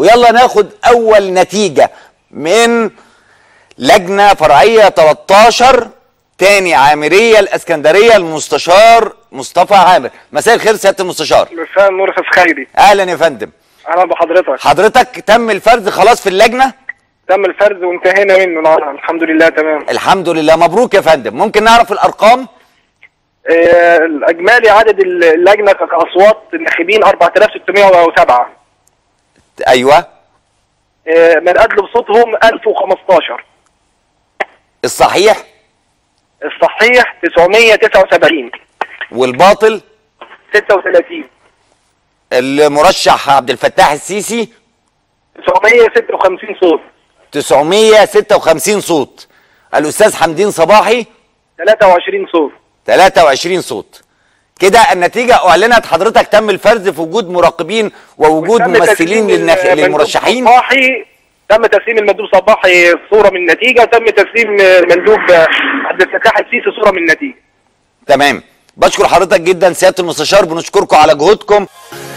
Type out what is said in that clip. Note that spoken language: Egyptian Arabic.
ويلا ناخد اول نتيجه من لجنه فرعيه 13 تاني عامريه الاسكندريه المستشار مصطفى عامر مساء الخير سياده المستشار مساء النور يا استاذ خيري اهلا يا فندم اهلا بحضرتك حضرتك تم الفرز خلاص في اللجنه تم الفرز وانتهينا منه النهارده الحمد لله تمام الحمد لله مبروك يا فندم ممكن نعرف الارقام آه، الاجمالي عدد اللجنه كاصوات الناخبين 4607 ايوه آه، من ادلى بصوتهم 1015 الصحيح الصحيح 979 والباطل 36 المرشح عبد الفتاح السيسي 956 صوت 956 صوت الاستاذ حمدين صباحي 23 صوت 23 صوت كده النتيجة أعلنت حضرتك تم الفرز في وجود مراقبين ووجود تم ممثلين تسليم للنخ... المندوب للمرشحين صباحي تم تسليم المندوب صباحي صوره من النتيجه تم تسليم المندوب عبد الفتاح السيسي صوره من النتيجه تمام بشكر حضرتك جدا سيادة المستشار بنشكركم على جهودكم